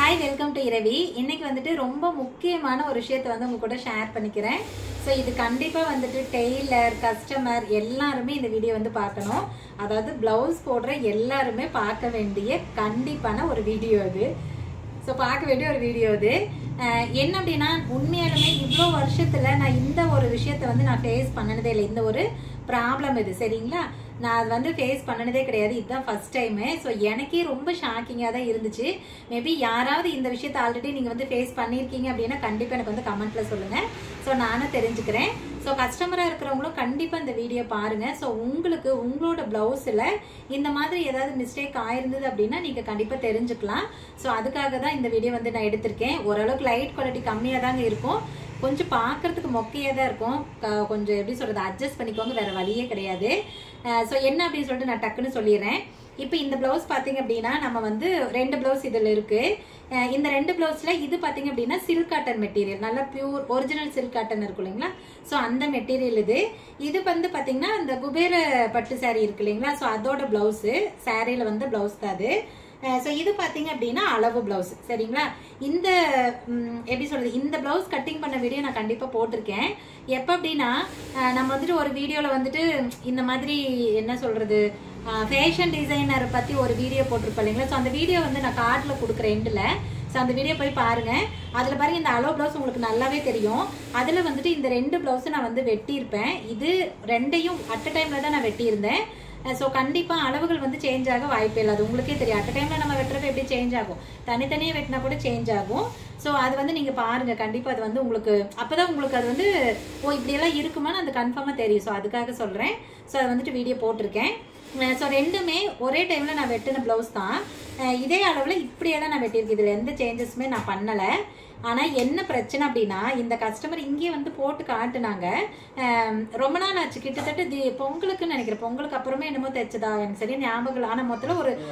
Hi welcome to இரவி இன்னைக்கு வந்துட்டு ரொம்ப முக்கியமான ஒரு விஷயத்தை வந்து உங்க கூட ஷேர் பண்ணிக்கிறேன் ஸோ இது கண்டிப்பா வந்துட்டு டெய்லர் கஸ்டமர் எல்லாருமே இந்த வீடியோ வந்து பார்க்கணும் அதாவது பிளவுஸ் போடுற எல்லாருமே பார்க்க வேண்டிய கண்டிப்பான ஒரு வீடியோ இது ஸோ பார்க்க வேண்டிய ஒரு வீடியோ இது அஹ் என்ன அப்படின்னா உண்மையாலுமே இவ்வளோ வருஷத்துல நான் இந்த ஒரு விஷயத்த வந்து நான் ஃபேஸ் பண்ணனதே இல்லை இந்த ஒரு ப்ராப்ளம் இது சரிங்களா நான் அது வந்து ஃபேஸ் பண்ணனதே கிடையாது இதுதான் ஃபர்ஸ்ட் டைமு ஸோ எனக்கே ரொம்ப ஷாக்கிங்காக தான் இருந்துச்சு மேபி யாராவது இந்த விஷயத்த ஆல்ரெடி நீங்கள் வந்து ஃபேஸ் பண்ணியிருக்கீங்க அப்படின்னா கண்டிப்பாக எனக்கு வந்து கமெண்ட்ல சொல்லுங்கள் ஸோ நானும் தெரிஞ்சுக்கிறேன் ஸோ கஸ்டமராக இருக்கிறவங்களும் கண்டிப்பாக இந்த வீடியோ பாருங்கள் ஸோ உங்களுக்கு உங்களோட ப்ளவுஸில் இந்த மாதிரி ஏதாவது மிஸ்டேக் ஆயிருந்தது அப்படின்னா நீங்கள் கண்டிப்பாக தெரிஞ்சுக்கலாம் ஸோ அதுக்காக தான் இந்த வீடியோ வந்து நான் எடுத்திருக்கேன் ஓரளவுக்கு லைட் குவாலிட்டி கம்மியாக தாங்க இருக்கும் கொஞ்சம் பார்க்கறதுக்கு மொக்கையாக தான் இருக்கும் க- கொஞ்சம் எப்படி சொல்றது அட்ஜஸ்ட் பண்ணிக்கோங்க வேற வழியே கிடையாது ஸோ என்ன அப்படின்னு சொல்லிட்டு நான் டக்குன்னு சொல்லிடுறேன் இப்போ இந்த பிளவுஸ் பார்த்தீங்க அப்படின்னா நம்ம வந்து ரெண்டு பிளவுஸ் இதில் இருக்கு அஹ் இந்த ரெண்டு பிளவுஸ்ல இது பார்த்தீங்க அப்படின்னா சில்க் காட்டன் மெட்டீரியல் நல்லா பியூர் ஒரிஜினல் சில்க் காட்டன் இருக்கும் இல்லைங்களா ஸோ அந்த மெட்டீரியல் இது இது வந்து பார்த்தீங்கன்னா இந்த குபேர பட்டு saree இருக்கு இல்லைங்களா ஸோ அதோட பிளவுஸு சாரியில் வந்து பிளவுஸ் தான் அது ஸோ இது பார்த்தீங்க அப்படின்னா அளவு பிளவுஸ் சரிங்களா இந்த ம், எப்படி சொல்றது இந்த பிளவுஸ் கட்டிங் பண்ண வீடியோ நான் கண்டிப்பாக போட்டிருக்கேன் எப்போ அப்படின்னா அஹ், நம்ம வந்துட்டு ஒரு வீடியோவில் வந்துட்டு இந்த மாதிரி என்ன சொல்றது ஃபேஷன் டிசைனர் பற்றி ஒரு வீடியோ போட்டிருப்போம் இல்லைங்களா ஸோ அந்த வீடியோ வந்து நான் கார்டில் கொடுக்குறேன் எண்டில் ஸோ அந்த வீடியோ போய் பாருங்க அதில் பாருங்க இந்த அளவு ப்ளவுஸ் உங்களுக்கு நல்லாவே தெரியும் அதில் வந்துட்டு இந்த ரெண்டு ப்ளவுஸை நான் வந்து வெட்டியிருப்பேன் இது ரெண்டையும் அட் அ டைமில் தான் நான் வெட்டியிருந்தேன் ஸோ கண்டிப்பாக அளவுகள் வந்து சேஞ்ச் ஆக வாய்ப்பே இல்லை அது உங்களுக்கே தெரியும் அட் டைமில் நம்ம வெட்டுறப்ப எப்படி சேஞ்ச் ஆகும் தனித்தனியாக வெட்டினா கூட சேஞ்ச் ஆகும் ஸோ அது வந்து நீங்கள் பாருங்கள் கண்டிப்பாக அது வந்து உங்களுக்கு அப்போ தான் உங்களுக்கு அது வந்து ஓ இப்படியெல்லாம் இருக்குமான்னு அது கன்ஃபார்மாக தெரியும் ஸோ அதுக்காக சொல்கிறேன் ஸோ அது வந்துட்டு வீடியோ போட்டிருக்கேன் ஸோ ரெண்டுமே ஒரே டைமில் நான் வெட்டின ப்ளவுஸ் தான் அஹ் இதே அளவில் இப்படியே தான் நான் வெட்டியிருக்கேன் இதில் எந்த சேஞ்சஸுமே நான் பண்ணலை ஆனால் என்ன பிரச்சனை அப்படின்னா இந்த கஸ்டமர் இங்கேயே வந்து போட்டு காட்டுனாங்க அஹ் ரொம்ப நாள் ஆச்சு கிட்டத்தட்ட தி பொங்கலுக்குன்னு நினைக்கிறேன் பொங்கலுக்கு அப்புறமே என்னமோ தைச்சதா எனக்கு சரியா ஞாபகம் இல்லை ஆனால் மொத்தத்தில் ஒரு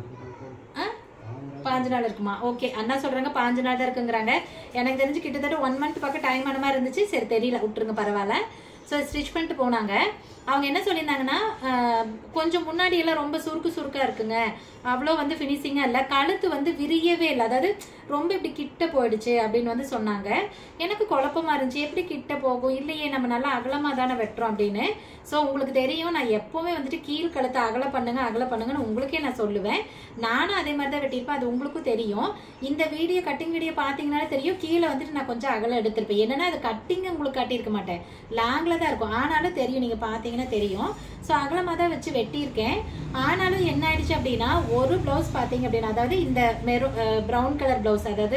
ஆ? பாஞ்சு நாள் இருக்குமா ஓகே அண்ணா சொல்றாங்க பாஞ்சு நாள் தான் இருக்குங்கிறாங்க எனக்கு தெரிஞ்சு கிட்டத்தட்ட ஒன் மந்த் பக்கம் டைம் ஆன மாதிரி இருந்துச்சு சரி தெரியல விட்டுருங்க பரவாயில்ல ஸோ ஸ்டிச் பண்ணிட்டு போனாங்க அவங்க என்ன சொல்லியிருந்தாங்கன்னா ஆஹ், கொஞ்சம் முன்னாடி எல்லாம் ரொம்ப சுருக்கு சுருக்கா இருக்குங்க அவ்வளோ வந்து ஃபினிஷிங்காக இல்லை கழுத்து வந்து விரியவே இல்லை அதாவது ரொம்ப இப்படி கிட்ட போயிடுச்சு அப்படின்னு வந்து சொன்னாங்க எனக்கு குழப்பமா இருந்துச்சு எப்படி கிட்ட போகும் இல்லையே நம்ம நல்லா அகலமாக தானே வெட்டுறோம் அப்படின்னு ஸோ உங்களுக்கு தெரியும் நான் எப்போவுமே வந்துட்டு கீழ் கழுத்தை அகல பண்ணுங்க அகல பண்ணுங்கன்னு உங்களுக்கே நான் சொல்லுவேன் நானும் அதே மாதிரி தான் வெட்டியிருப்பேன் அது உங்களுக்கும் தெரியும் இந்த வீடியோ கட்டிங் வீடியோ பார்த்தீங்கனாலே தெரியும் கீழே வந்துட்டு நான் கொஞ்சம் அகலம் எடுத்திருப்பேன் என்னன்னா அது கட்டிங் உங்களுக்கு காட்டியிருக்க மாட்டேன் லாங்கில் தான் இருக்கும் ஆனாலும் தெரியும் நீங்கள் பார்த்தீங்கன்னா தெரியும் ஸோ அகலமாக தான் வச்சு வெட்டியிருக்கேன் ஆனாலும் என்ன ஆயிடுச்சு அப்படின்னா ஒரு ப்ளவுஸ் பார்த்தீங்க அப்படின்னா அதாவது இந்த மெரு ப்ரௌன் கலர் ப்ளவுஸ் அதாவது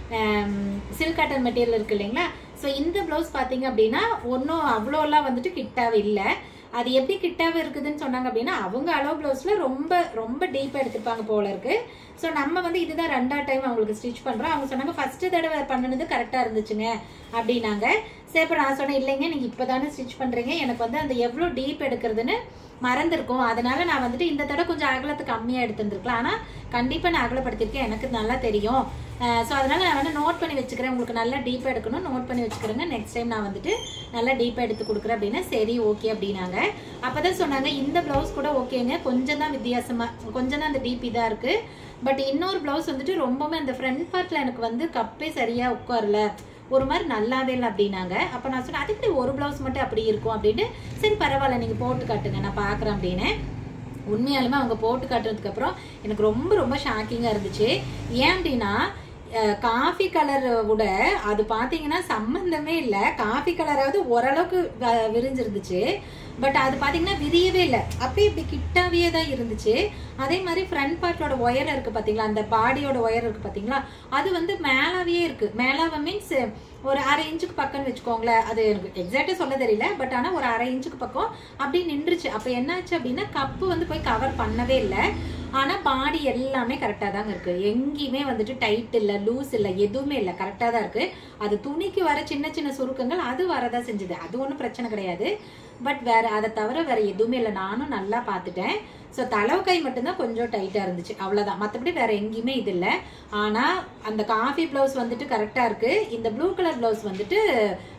சில்க் காட்டன் மெட்டீரியல் இருக்கு இல்லைங்களா ஸோ இந்த ப்ளவுஸ் பார்த்தீங்க அப்படின்னா ஒன்றும் அவ்வளோலாம் வந்துட்டு கிட்டாவே இல்லை அது எப்படி கிட்டாவே இருக்குதுன்னு சொன்னாங்க அப்படின்னா அவங்க அளவு ப்ளவுஸ்ல ரொம்ப ரொம்ப டீப்பாக எடுத்துருப்பாங்க போல இருக்கு ஸோ நம்ம வந்து இதுதான் ரெண்டாவது டைம் அவங்களுக்கு ஸ்டிச் பண்ணுறோம் அவங்க சொன்னாங்க ஃபர்ஸ்ட் தடவை பண்ணினது கரெக்டாக இருந்துச்சுங்க அப்படின்னாங்க சரி இப்போ நான் சொன்னேன் இல்லைங்க நீங்கள் இப்போ தானே ஸ்டிச் பண்ணுறீங்க எனக்கு வந்து அந்த எவ்வளோ டீப் எடுக்கிறதுன்னு மறந்துருக்கும் அதனால நான் வந்துட்டு இந்த தடவை கொஞ்சம் அகலத்துக்கு கம்மியாக எடுத்துருந்துருக்கலாம் ஆனால் கண்டிப்பாக நான் அகலப்படுத்திருக்கேன் எனக்கு நல்லா தெரியும் ஸோ அதனால நான் வந்து நோட் பண்ணி வச்சுக்கிறேன் உங்களுக்கு நல்லா டீப்பாக எடுக்கணும் நோட் பண்ணி வச்சுக்கிறேங்க நெக்ஸ்ட் டைம் நான் வந்துட்டு நல்லா டீப்பாக எடுத்து கொடுக்குறேன் அப்படின்னா சரி ஓகே அப்படின்னாங்க அப்போ தான் சொன்னாங்க இந்த ப்ளவுஸ் கூட ஓகேங்க கொஞ்சம் தான் வித்தியாசமாக கொஞ்சம் தான் அந்த டீப் இதாக இருக்குது பட் இன்னொரு ப்ளவுஸ் வந்துட்டு ரொம்பவுமே அந்த ஃப்ரண்ட் பார்ட்டில் எனக்கு வந்து கப்பே சரியாக உட்காரல ஒரு மாதிரி நல்லாவே இல்லை அப்படின்னாங்க அப்போ நான் சொன்னேன் அதுக்கு ஒரு ப்ளவுஸ் மட்டும் அப்படி இருக்கும் அப்படின்னு சரி பரவாயில்ல நீங்கள் போட்டு காட்டுங்க நான் பார்க்குறேன் அப்படின்னு உண்மையாலுமே அவங்க போட்டு காட்டுறதுக்கு அப்புறம் எனக்கு ரொம்ப ரொம்ப ஷாக்கிங்காக இருந்துச்சு ஏன் அப்படின்னா காஃபி கலர் விட அது பார்த்தீங்கன்னா சம்மந்தமே இல்லை காஃபி கலராவது ஓரளவுக்கு வ- விரிஞ்சிருந்துச்சு பட் அது பார்த்தீங்கன்னா விரியவே இல்லை அப்படியே இப்படி கிட்டாவே தான் இருந்துச்சு அதே மாதிரி ஃப்ரண்ட் பார்ட்டோட ஒயர் இருக்கு பார்த்தீங்களா அந்த பாடியோட ஒயர் இருக்கு பார்த்தீங்களா அது வந்து மேலாவே இருக்கு மேலாவை மீன்ஸ் ஒரு அரை இன்ச்சுக்கு பக்கம்னு வச்சுக்கோங்களேன் அது எனக்கு எக்ஸாக்டாக சொல்ல தெரியல பட் ஆனால் ஒரு அரை இன்ச்சுக்கு பக்கம் அப்படி நின்றுச்சு அப்போ என்னாச்சு அப்படின்னா கப்பு வந்து போய் கவர் பண்ணவே இல்லை ஆனால் பாடி எல்லாமே கரெக்டாக தாங்க இருக்கு எங்கேயுமே வந்துட்டு டைட் இல்லை லூஸ் இல்லை எதுவுமே இல்லை கரெக்டாக தான் இருக்கு அது துணிக்கு வர சின்ன சின்ன சுருக்கங்கள் அது வரதான் செஞ்சுது அது ஒன்றும் பிரச்சனை கிடையாது பட் வேற அதை தவிர வேற எதுவுமே இல்லை நானும் நல்லா பார்த்துட்டேன் ஸோ தளவு கை மட்டும்தான் கொஞ்சம் டைட்டாக இருந்துச்சு அவ்வளோதான் மற்றபடி வேற எங்கேயுமே இது இல்லை ஆனால் அந்த காஃபி ப்ளவுஸ் வந்துட்டு கரெக்டாக இருக்கு இந்த ப்ளூ கலர் ப்ளவுஸ் வந்துட்டு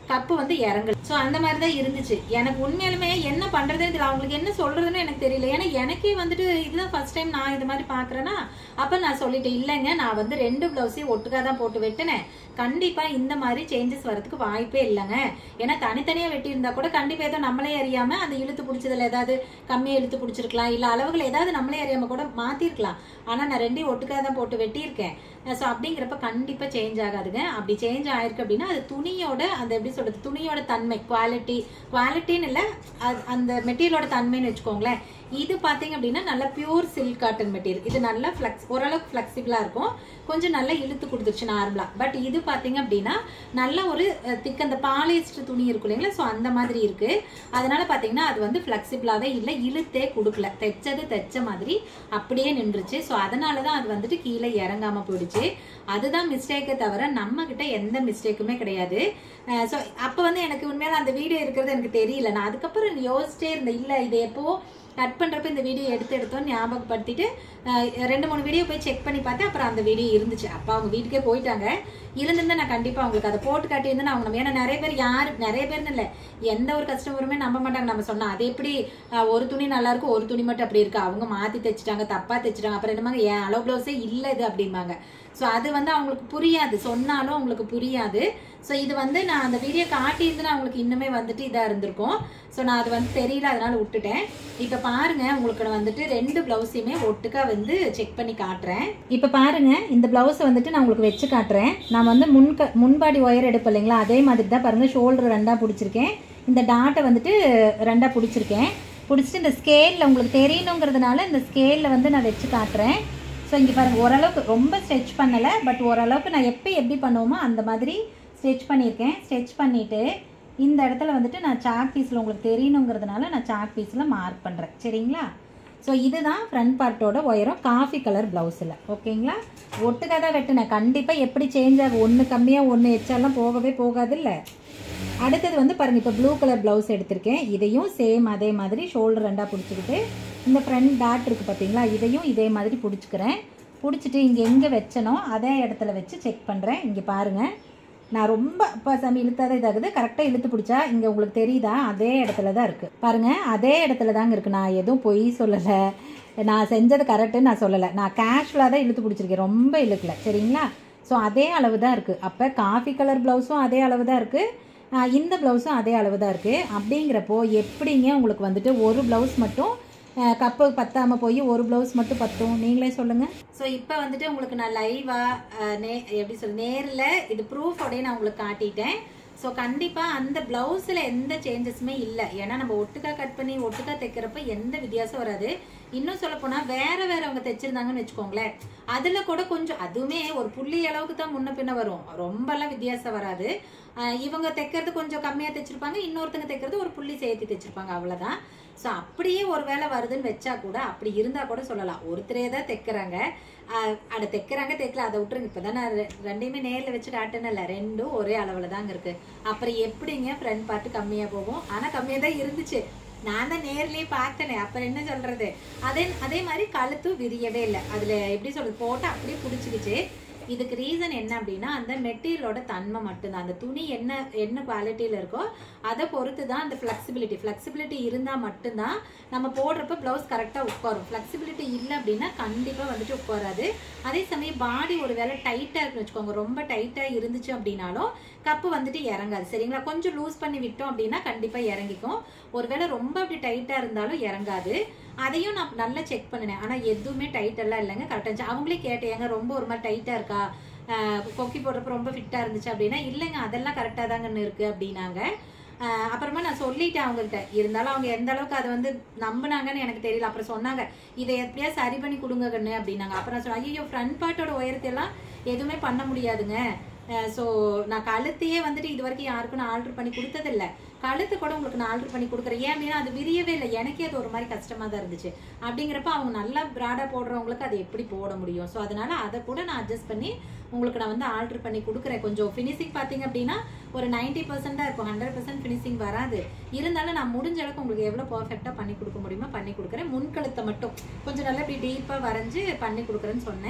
கப்பு வந்து இறங்கல ஸோ அந்த மாதிரி தான் இருந்துச்சு எனக்கு உண்மையாலுமே என்ன பண்றதுன்னு தெரியல அவங்களுக்கு என்ன சொல்றதுன்னு எனக்கு தெரியல ஏன்னா எனக்கே வந்துட்டு இதுதான் ஃபர்ஸ்ட் டைம் நான் இது மாதிரி பாக்குறேன்னா அப்ப நான் சொல்லிட்டேன் இல்லைங்க நான் வந்து ரெண்டு பிளவுஸையும் ஒட்டுக்கா தான் போட்டு வெட்டினேன் கண்டிப்பா இந்த மாதிரி சேஞ்சஸ் வரதுக்கு வாய்ப்பே இல்லைங்க ஏன்னா தனித்தனியா வெட்டி இருந்தா கூட கண்டிப்பா ஏதோ நம்மளே அறியாம அந்த இழுத்து பிடிச்சதுல ஏதாவது கம்மியா இழுத்து பிடிச்சிருக்கலாம் இல்ல அளவுகள் ஏதாவது நம்மளே அறியாம கூட மாத்திருக்கலாம் ஆனா நான் ரெண்டையும் ஒட்டுக்கா தான் போட்டு வெட்டியிருக்கேன் ஸோ அப்படிங்கிறப்ப கண்டிப்பா சேஞ்ச் ஆகாதுங்க அப்படி சேஞ்ச் ஆயிருக்கு அப்படின்னா அது துணியோட அந்த எப்படி சொல்றது துணியோட தன்மை குவாலிட்டி குவாலிட்டின்னு இல்லை அந்த மெட்டீரியலோட தன்மைன்னு வச்சுக்கோங்களேன் இது பார்த்தீங்க அப்படின்னா நல்ல பியூர் சில்க் காட்டன் மெட்டீரியல் இது நல்லா ஃப்ளெக்ஸ் ஓரளவுக்கு ஃப்ளெக்சிபிளாக இருக்கும் கொஞ்சம் நல்லா இழுத்து கொடுத்துருச்சு நார்மலாக பட் இது பார்த்தீங்க அப்படின்னா நல்ல ஒரு திக் அந்த பாலிஸ்டர் துணி இருக்கும் இல்லைங்களா ஸோ அந்த மாதிரி இருக்கு அதனால பார்த்தீங்கன்னா அது வந்து ஃப்ளெக்சிபிளாகவே இல்லை இழுத்தே கொடுக்கல தைச்சது தைச்ச மாதிரி அப்படியே நின்றுச்சு ஸோ அதனால தான் அது வந்துட்டு கீழே இறங்காம போயிடுச்சு அதுதான் மிஸ்டேக்கே தவிர நம்ம கிட்ட எந்த மிஸ்டேக்குமே கிடையாது ஸோ அப்போ வந்து எனக்கு உண்மையில அந்த வீடியோ இருக்கிறது எனக்கு தெரியல நான் அதுக்கப்புறம் யோசிச்சிட்டே இருந்தேன் இல்லை இது எப்போ கட் பண்ணுறப்ப இந்த வீடியோ எடுத்து எடுத்தோம் ஞாபகப்படுத்திட்டு அஹ், ரெண்டு மூணு வீடியோ போய் செக் பண்ணி பார்த்தேன் அப்புறம் அந்த வீடியோ இருந்துச்சு அப்போ அவங்க வீட்டுக்கே போயிட்டாங்க இருந்திருந்தா நான் கண்டிப்பாக அவங்களுக்கு அதை போட்டு காட்டியிருந்தேன் அவங்க நம்ம ஏன்னா நிறைய பேர் யார் நிறைய பேர்னு இல்லை எந்த ஒரு கஸ்டமருமே நம்ப மாட்டாங்க நம்ம சொன்னா அது எப்படி அஹ், ஒரு துணி நல்லா இருக்கும் ஒரு துணி மட்டும் அப்படி இருக்கு அவங்க மாற்றி தைச்சிட்டாங்க தப்பாக தைச்சிட்டாங்க அப்புறம் என்னமாங்க என் அளவு ப்ளவுஸே இல்லை இது அப்படிம்பாங்க ஸோ அது வந்து அவங்களுக்கு புரியாது சொன்னாலும் அவங்களுக்கு புரியாது ஸோ இது வந்து நான் அந்த வீடியோ காட்டியிருந்தேன்னா அவங்களுக்கு இன்னுமே வந்துட்டு இதாக இருந்திருக்கும் ஸோ நான் அது வந்து தெரியல அதனால விட்டுட்டேன் இப்போ பாருங்க உங்களுக்கு நான் வந்துட்டு ரெண்டு பிளவுஸையுமே ஒட்டுக்கா வந்து செக் பண்ணி காட்டுறேன் இப்போ பாருங்க இந்த பிளவுஸை வந்துட்டு நான் உங்களுக்கு வச்சு காட்டுறேன் நான் வந்து முன்க முன்பாடி ஒயர் எடுப்பேன் இல்லைங்களா அதே மாதிரி தான் பாருங்க ஷோல்டர் ரெண்டாக பிடிச்சிருக்கேன் இந்த டாட்டை வந்துட்டு ரெண்டாக பிடிச்சிருக்கேன் பிடிச்சிட்டு இந்த ஸ்கேலில் உங்களுக்கு தெரியணுங்கிறதுனால இந்த ஸ்கேலில் வந்து நான் வச்சு காட்டுறேன் ஸோ இங்கே பாருங்கள் ஓரளவுக்கு ரொம்ப ஸ்ட்ரெச் பண்ணலை பட் ஓரளவுக்கு நான் எப்போ எப்படி பண்ணுவோமோ அந்த மாதிரி ஸ்ட்ரெச் பண்ணியிருக்கேன் ஸ்ட்ரெச் பண்ணிவிட்டு இந்த இடத்துல வந்துட்டு நான் சாக் பீஸில் உங்களுக்கு தெரியணுங்கிறதுனால நான் சாக் பீஸில் மார்க் பண்ணுறேன் சரிங்களா ஸோ இதுதான் ஃப்ரண்ட் பார்ட்டோட ஒயரம் காஃபி கலர் ப்ளவுஸில் ஓகேங்களா ஒட்டுக்காக தான் வெட்டினேன் கண்டிப்பாக எப்படி சேஞ்ச் ஆகும் ஒன்று கம்மியாக ஒன்று எச்சாலாம் போகவே போகாதுல்ல அடுத்தது வந்து பாருங்க இப்போ ப்ளூ கலர் ப்ளவுஸ் எடுத்திருக்கேன் இதையும் சேம் அதே மாதிரி ஷோல்டர் ரெண்டாக பிடிச்சிக்கிட்டு இந்த ஃப்ரண்ட் டாட் இருக்கு பார்த்தீங்களா இதையும் இதே மாதிரி பிடிச்சிக்கிறேன் பிடிச்சிட்டு இங்கே எங்கே வச்சனோ அதே இடத்துல வச்சு செக் பண்ணுறேன் இங்கே பாருங்கள் நான் ரொம்ப இப்போ சாமி இழுத்தாத இதாகுது கரெக்டாக இழுத்து பிடிச்சா இங்கே உங்களுக்கு தெரியுதா அதே இடத்துல தான் இருக்குது பாருங்கள் அதே இடத்துல தாங்க இருக்குது நான் எதுவும் பொய் சொல்லலை நான் செஞ்சது கரெக்டுன்னு நான் சொல்லலை நான் கேஷுவலாக தான் இழுத்து பிடிச்சிருக்கேன் ரொம்ப இழுக்கல சரிங்களா ஸோ அதே அளவு தான் இருக்குது அப்போ காஃபி கலர் ப்ளவுஸும் அதே அளவு தான் இருக்குது இந்த ப்ளவுஸும் அதே அளவு தான் இருக்குது அப்படிங்கிறப்போ எப்படிங்க உங்களுக்கு வந்துட்டு ஒரு ப்ளவுஸ் மட்டும் அஹ், கப்பு பத்தாமல் போய் ஒரு ப்ளவுஸ் மட்டும் பத்தும் நீங்களே சொல்லுங்கள் ஸோ இப்போ வந்துட்டு உங்களுக்கு நான் லைவாக நே எப்படி சொல்ல நேரில் இது ப்ரூஃபோடய நான் உங்களுக்கு காட்டிட்டேன் ஸோ கண்டிப்பாக அந்த ப்ளவுஸில் எந்த சேஞ்சஸுமே இல்லை ஏன்னா நம்ம ஒட்டுக்கா கட் பண்ணி ஒட்டுக்கா தைக்கிறப்ப எந்த வித்தியாசம் வராது இன்னும் சொல்ல போனால் வேற வேற அவங்க தைச்சிருந்தாங்கன்னு வச்சுக்கோங்களேன் அதில் கூட கொஞ்சம் அதுவுமே ஒரு புள்ளி அளவுக்கு தான் முன்ன பின்ன வரும் ரொம்பலாம் வித்தியாசம் வராது ஆஹ் இவங்க தைக்கிறது கொஞ்சம் கம்மியாக தைச்சிருப்பாங்க இன்னொருத்தங்க தைக்கிறது ஒரு புள்ளி சேர்த்து தைச்சிருப்பாங்க அவ்வளோதான் ஸோ அப்படியே ஒரு வேலை வருதுன்னு வச்சா கூட அப்படி இருந்தால் கூட சொல்லலாம் ஒருத்தரே தான் தைக்கிறாங்க ஆஹ் அட தைக்கிறாங்க தைக்கல அதை விட்டுருங்க இப்போ நான் ரெ- ரெண்டையுமே நேரில் வச்சு காட்டுனல ரெண்டும் ஒரே அளவில் தாங்க இருக்கு அப்புறம் எப்படிங்க ஃப்ரண்ட் பார்ட்டு கம்மியாக போகும் ஆனால் கம்மியாக தான் இருந்துச்சு நான் தான் நேர்லயே பார்த்தேனே அப்புறம் என்ன சொல்றது அதே அதே மாதிரி கழுத்தும் விரியவே இல்லை அதுல எப்படி சொல்றது போட்டு அப்படியே பிடிச்சிக்கிச்சு இதுக்கு ரீசன் என்ன அப்படின்னா அந்த மெட்டீரியலோட தன்மை மட்டும்தான் அந்த துணி என்ன என்ன குவாலிட்டியில் இருக்கோ அதை பொறுத்து தான் அந்த ஃப்ளெக்சிபிலிட்டி ஃப்ளெக்சிபிலிட்டி இருந்தால் மட்டும்தான் நம்ம போடுறப்ப ப்ளவுஸ் கரெக்டாக உட்காரும் ஃப்ளெக்சிபிலிட்டி இல்லை அப்படின்னா கண்டிப்பாக வந்துட்டு உட்காராது அதே சமயம் பாடி ஒரு வேளை டைட்டாக இருக்குன்னு வச்சுக்கோங்க ரொம்ப டைட்டாக இருந்துச்சு அப்படின்னாலும் கப்பு வந்துட்டு இறங்காது சரிங்களா கொஞ்சம் லூஸ் பண்ணி விட்டோம் அப்படின்னா கண்டிப்பாக இறங்கிக்கும் ஒருவேளை ரொம்ப அப்படி டைட்டாக இருந்தாலும் இறங்காது அதையும் நான் நல்லா செக் பண்ணினேன் ஆனால் எதுவுமே டைட் எல்லாம் இல்லைங்க கரெக்டாக இருந்துச்சு அவங்களே கேட்டேன் ஏங்க ரொம்ப ஒரு மாதிரி டைட்டாக இருக்கா ஆஹ் கொக்கி போடுறப்ப ரொம்ப ஃபிட்டாக இருந்துச்சு அப்படின்னா இல்லைங்க அதெல்லாம் கரெக்டாக தாங்கன்னு இருக்குது அப்படின்னாங்க ஆஹ் அப்புறமா நான் சொல்லிட்டேன் அவங்கள்ட்ட இருந்தாலும் அவங்க எந்த அளவுக்கு அதை வந்து நம்பினாங்கன்னு எனக்கு தெரியல அப்புறம் சொன்னாங்க இதை எப்படியா சரி பண்ணி கொடுங்க கண்ணு அப்படின்னாங்க அப்புறம் நான் சொன்னேன் ஐயோ ஃப்ரண்ட் பார்ட்டோட உயரத்தை எல்லாம் எதுவுமே பண்ண முடியாதுங்க ஸோ நான் கழுத்தையே வந்துட்டு இது வரைக்கும் யாருக்கும் நான் ஆல்டர் பண்ணி கொடுத்ததில்ல கழுத்து கூட உங்களுக்கு நான் ஆல்டர் பண்ணி கொடுக்குறேன் ஏன் அப்படின்னா அது விரியவே இல்லை எனக்கே அது ஒரு மாதிரி கஷ்டமாக தான் இருந்துச்சு அப்படிங்கிறப்ப அவங்க நல்லா ப்ராடாக போடுறவங்களுக்கு அது எப்படி போட முடியும் ஸோ அதனால அதை கூட நான் அட்ஜஸ்ட் பண்ணி உங்களுக்கு நான் வந்து ஆல்டர் பண்ணி கொடுக்குறேன் கொஞ்சம் ஃபினிஷிங் பார்த்தீங்க அப்படின்னா ஒரு 90% பர்சன்ட் தான் இருக்கும் ஹண்ட்ரட் பர்சன்ட் ஃபினிஷிங் வராது இருந்தாலும் நான் முடிஞ்ச அளவுக்கு உங்களுக்கு எவ்வளோ பர்ஃபெக்டாக பண்ணி கொடுக்க முடியுமோ பண்ணி கொடுக்குறேன் முன்கழுத்தை மட்டும் கொஞ்சம் நல்லா இப்படி டீப்பாக வரைஞ்சு பண்ணி கொடுக்குறேன்னு சொன்னேன்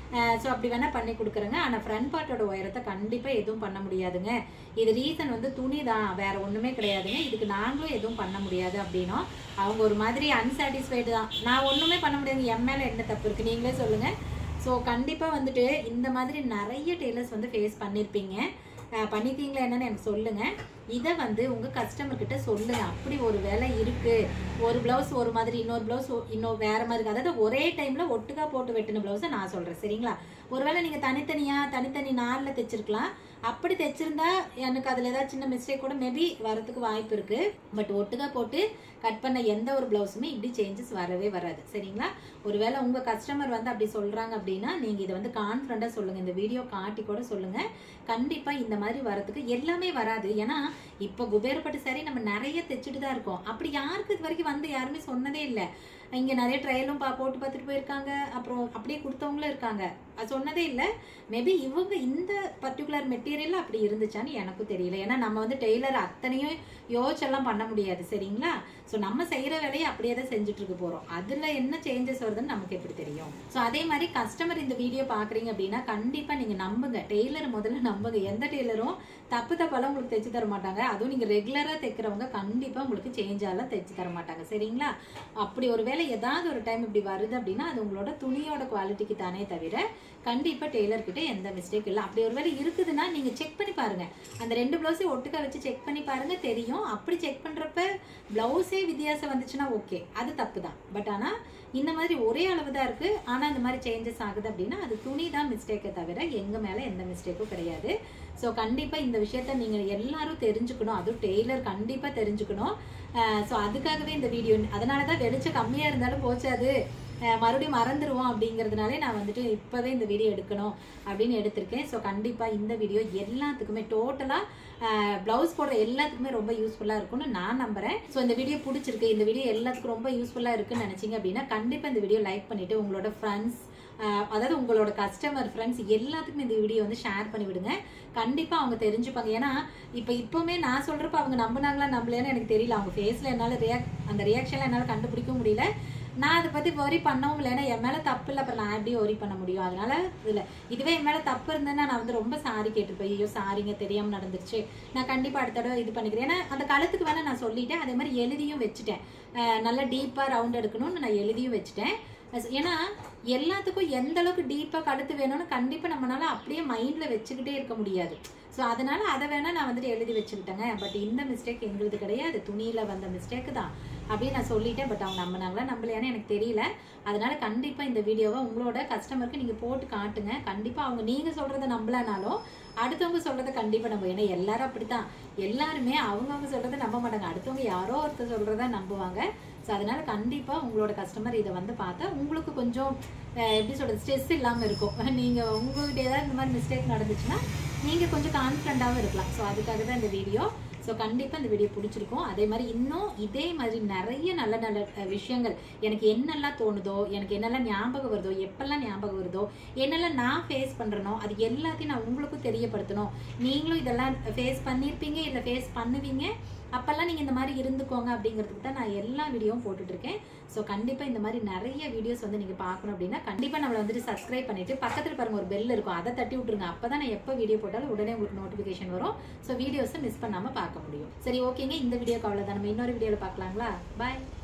ஸோ அப்படி வேணால் பண்ணி கொடுக்குறேங்க ஆனால் ஃப்ரண்ட் பார்ட்டோட உயரத்தை கண்டிப்பாக எதுவும் பண்ண முடியாதுங்க இது ரீசன் வந்து துணி தான் வேற ஒன்றுமே கிடையாதுங்க இதுக்கு நாங்களும் எதுவும் பண்ண முடியாது அப்படின்னா அவங்க ஒரு மாதிரி அன்சாட்டிஸ்ஃபைடு தான் நான் ஒன்றுமே பண்ண முடியாது என் மேலே என்ன தப்பு இருக்குது நீங்களே சொல்லுங்கள் ஸோ கண்டிப்பாக வந்துட்டு இந்த மாதிரி நிறைய டெய்லர்ஸ் வந்து ஃபேஸ் பண்ணியிருப்பீங்க அஹ் பண்ணிருக்கீங்களா என்னன்னு எனக்கு சொல்லுங்க இதை வந்து உங்க கஸ்டமர் கிட்ட சொல்லுங்க அப்படி ஒரு வேலை இருக்கு ஒரு பிளவுஸ் ஒரு மாதிரி இன்னொரு பிளவுஸ் இன்னொரு வேற மாதிரி இருக்கு. அதாவது ஒரே டைம்ல ஒட்டுக்கா போட்டு வெட்டின பிளவுஸை நான் சொல்றேன் சரிங்களா ஒருவேளை நீங்க தனித்தனியா தனித்தனி நாள்ல தைச்சிருக்கலாம் அப்படி தைச்சிருந்தா எனக்கு அதுல ஏதாவது சின்ன மிஸ்டேக் கூட மேபி வரதுக்கு வாய்ப்பு இருக்கு பட் ஒட்டுக்கா போட்டு கட் பண்ண எந்த ஒரு பிளவுஸுமே இப்படி சேஞ்சஸ் வரவே வராது சரிங்களா ஒருவேளை உங்க கஸ்டமர் வந்து அப்படி சொல்றாங்க அப்படின்னா நீங்க இதை வந்து கான்ஃபிடண்டா சொல்லுங்க இந்த வீடியோ காட்டி கூட சொல்லுங்க கண்டிப்பா இந்த மாதிரி வரதுக்கு எல்லாமே வராது ஏன்னா இப்போ குபேரப்பட்டு சரி நம்ம நிறைய தைச்சிட்டு தான் இருக்கோம் அப்படி யாருக்கு இது வரைக்கும் வந்து யாருமே சொன்னதே இல்லை இங்க நிறைய ட்ரையலும் பா போட்டு பார்த்துட்டு போயிருக்காங்க அப்புறம் அப்படியே கொடுத்தவங்களும் இருக்காங்க அது சொன்னதே இல்லை மேபி இவங்க இந்த பர்டிகுலர் மெட்டீரியல் அப்படி இருந்துச்சான்னு எனக்கும் தெரியல ஏன்னா நம்ம வந்து டெய்லர் அத்தனையும் யோசிச்செல்லாம் பண்ண முடியாது சரிங்களா ஸோ நம்ம செய்யற வேலையை அப்படியே தான் செஞ்சுட்டு இருக்க போறோம் அதுல என்ன சேஞ்சஸ் வருதுன்னு நமக்கு எப்படி தெரியும் ஸோ அதே மாதிரி கஸ்டமர் இந்த வீடியோ பாக்குறீங்க அப்படின்னா கண்டிப்பா நீங்க நம்புங்க டெய்லர் முதல்ல நம்புங்க எந்த டெய்லரும் தப்பு தப்பாலாம் உங்களுக்கு தைச்சு தர மாட்டாங்க அதுவும் நீங்க ரெகுலரா தைக்கிறவங்க கண்டிப்பா உங்களுக்கு சேஞ்ச் ஆலாம் தைச்சு தர மாட்டாங்க சரிங்களா அப்படி ஒரு வேளை ஏதாவது ஒரு டைம் இப்படி வருது அப்படின்னா அது உங்களோட துணியோட குவாலிட்டிக்கு தானே தவிர கண்டிப்பா டெய்லர் கிட்ட எந்த மிஸ்டேக் இல்லை அப்படி ஒரு வேளை இருக்குதுன்னா நீங்க செக் பண்ணி பாருங்க அந்த ரெண்டு பிளவுஸையும் ஒட்டுக்கா வச்சு செக் பண்ணி பாருங்க தெரியும் அப்படி செக் பண்றப்ப பிளவுஸே வித்தியாசம் வந்துச்சுன்னா ஓகே அது தப்பு தான் பட் ஆனா இந்த மாதிரி ஒரே அளவு தான் இருக்கு ஆனா இந்த மாதிரி சேஞ்சஸ் ஆகுது அப்படின்னா அது துணி தான் மிஸ்டேக்கை தவிர எங்க மேல எந்த மிஸ்டேக்கும் கிடையாது ஸோ கண்டிப்பா இந்த விஷயத்த நீங்க எல்லாரும் தெரிஞ்சுக்கணும் அதுவும் டெய்லர் கண்டிப்பா தெரிஞ்சுக்கணும் ஸோ அதுக்காகவே இந்த வீடியோ அதனால தான் வெளிச்சம் கம்மியா இருந்தாலும் போச்சு அது அஹ் மறுபடியும் மறந்துடுவோம் அப்படிங்கிறதுனாலே நான் வந்துட்டு இப்போவே இந்த வீடியோ எடுக்கணும் அப்படின்னு எடுத்திருக்கேன் ஸோ கண்டிப்பாக இந்த வீடியோ எல்லாத்துக்குமே டோட்டலாக ப்ளவுஸ் போடுற எல்லாத்துக்குமே ரொம்ப யூஸ்ஃபுல்லாக இருக்கும்னு நான் நம்புறேன் ஸோ இந்த வீடியோ பிடிச்சிருக்கு இந்த வீடியோ எல்லாத்துக்கும் ரொம்ப யூஸ்ஃபுல்லாக இருக்குன்னு நினச்சிங்க அப்படின்னா கண்டிப்பாக இந்த வீடியோ லைக் பண்ணிவிட்டு உங்களோட ஃப்ரெண்ட்ஸ் அதாவது உங்களோட கஸ்டமர் ஃப்ரெண்ட்ஸ் எல்லாத்துக்குமே இந்த வீடியோ வந்து ஷேர் பண்ணி விடுங்க கண்டிப்பாக அவங்க தெரிஞ்சுப்பாங்க ஏன்னா இப்போ இப்போவுமே நான் சொல்கிறப்ப அவங்க நம்பினாங்களா நம்பலையான்னு எனக்கு தெரியல அவங்க ஃபேஸில் என்னால் ரியாக்ட் அந்த ரியாக்ஷனில் என்னால் கண்டுபிடிக்க முடியல நான் அதை பற்றி ஒரி பண்ணவும் இல்லை ஏன்னா என் மேலே தப்பு இல்லை அப்புறம் நான் எப்படி ஒரி பண்ண முடியும் அதனால இல்லை இதுவே என் மேலே தப்பு இருந்தேன்னா நான் வந்து ரொம்ப சாரி கேட்டிருப்பேன் ஐயோ சாரிங்க தெரியாமல் நடந்துருச்சு நான் கண்டிப்பாக அடுத்த தடவை இது பண்ணிக்கிறேன் ஏன்னா அந்த கழுத்துக்கு வேணா நான் சொல்லிட்டேன் அதே மாதிரி எழுதியும் வச்சுட்டேன் அஹ் நல்லா டீப்பாக ரவுண்ட் எடுக்கணும்னு நான் எழுதியும் வச்சுட்டேன் அஸ்- ஏன்னா எல்லாத்துக்கும் எந்த அளவுக்கு டீப்பாக கழுத்து வேணும்னு கண்டிப்பாக நம்மளால அப்படியே மைண்டில் வச்சுக்கிட்டே இருக்க முடியாது ஸோ அதனால அதை வேணா நான் வந்துட்டு எழுதி வச்சுக்கிட்டேங்க பட் இந்த மிஸ்டேக் எங்களுது கிடையாது துணியில வந்த மிஸ்டேக் தான் அப்படின்னு நான் சொல்லிட்டேன் பட் அவங்க நம்பினாங்களா நம்பலையான்னு எனக்கு தெரியல அதனால கண்டிப்பா இந்த வீடியோவை உங்களோட கஸ்டமருக்கு நீங்க போட்டு காட்டுங்க கண்டிப்பா அவங்க நீங்க சொல்றத நம்பலனாலும் அடுத்தவங்க சொல்றத கண்டிப்பா நம்ப ஏன்னா எல்லாரும் அப்படித்தான் எல்லாருமே அவங்கவங்க சொல்றத நம்ப மாட்டாங்க அடுத்தவங்க யாரோ ஒருத்தர் சொல்றத நம்புவாங்க ஸோ அதனால கண்டிப்பா உங்களோட கஸ்டமர் இதை வந்து பார்த்தா உங்களுக்கு கொஞ்சம் அஹ், எப்படி சொல்றது ஸ்ட்ரெஸ் இல்லாம இருக்கும் நீங்க உங்ககிட்ட ஏதாவது இந்த மாதிரி மிஸ்டேக் நடந்துச்சுன்னா நீங்க கொஞ்சம் கான்ஃபிடண்டாகவும் இருக்கலாம் ஸோ அதுக்காக தான் இந்த வீடியோ ஸோ கண்டிப்பாக இந்த வீடியோ பிடிச்சிருக்கும் அதே மாதிரி இன்னும் இதே மாதிரி நிறைய நல்ல நல்ல அஹ், விஷயங்கள் எனக்கு என்னெல்லாம் தோணுதோ எனக்கு என்னெல்லாம் ஞாபகம் வருதோ எப்பெல்லாம் ஞாபகம் வருதோ என்னெல்லாம் நான் ஃபேஸ் பண்ணுறனோ அது எல்லாத்தையும் நான் உங்களுக்கும் தெரியப்படுத்தணும் நீங்களும் இதெல்லாம் ஃபேஸ் பண்ணியிருப்பீங்க இல்லை ஃபேஸ் பண்ணுவீங்க அப்பெல்லாம் நீங்கள் இந்த மாதிரி இருந்துக்கோங்க அப்படிங்கிறதுக்கு தான் நான் எல்லா வீடியோவும் போட்டுட்டு இருக்கேன் ஸோ கண்டிப்பாக இந்த மாதிரி நிறைய வீடியோஸ் வந்து நீங்கள் பார்க்கணும் அப்படின்னா கண்டிப்பாக நம்மளை வந்துட்டு சப்ஸ்கிரைப் பண்ணிட்டு பக்கத்தில் பாருங்க ஒரு பெல் இருக்கும் அதை தட்டி விட்டுருங்க அப்போ தான் நான் எப்போ வீடியோ போட்டாலும் உடனே உங்களுக்கு நோட்டிஃபிகேஷன் வரும் ஸோ வீடியோஸை மிஸ் பண்ணாமல் பார்க்க முடியும் சரி ஓகேங்க இந்த வீடியோக்கு அவ்வளோதான் நம்ம இன்னொரு வீடியோவில் பார்க்கலாங்களா பாய்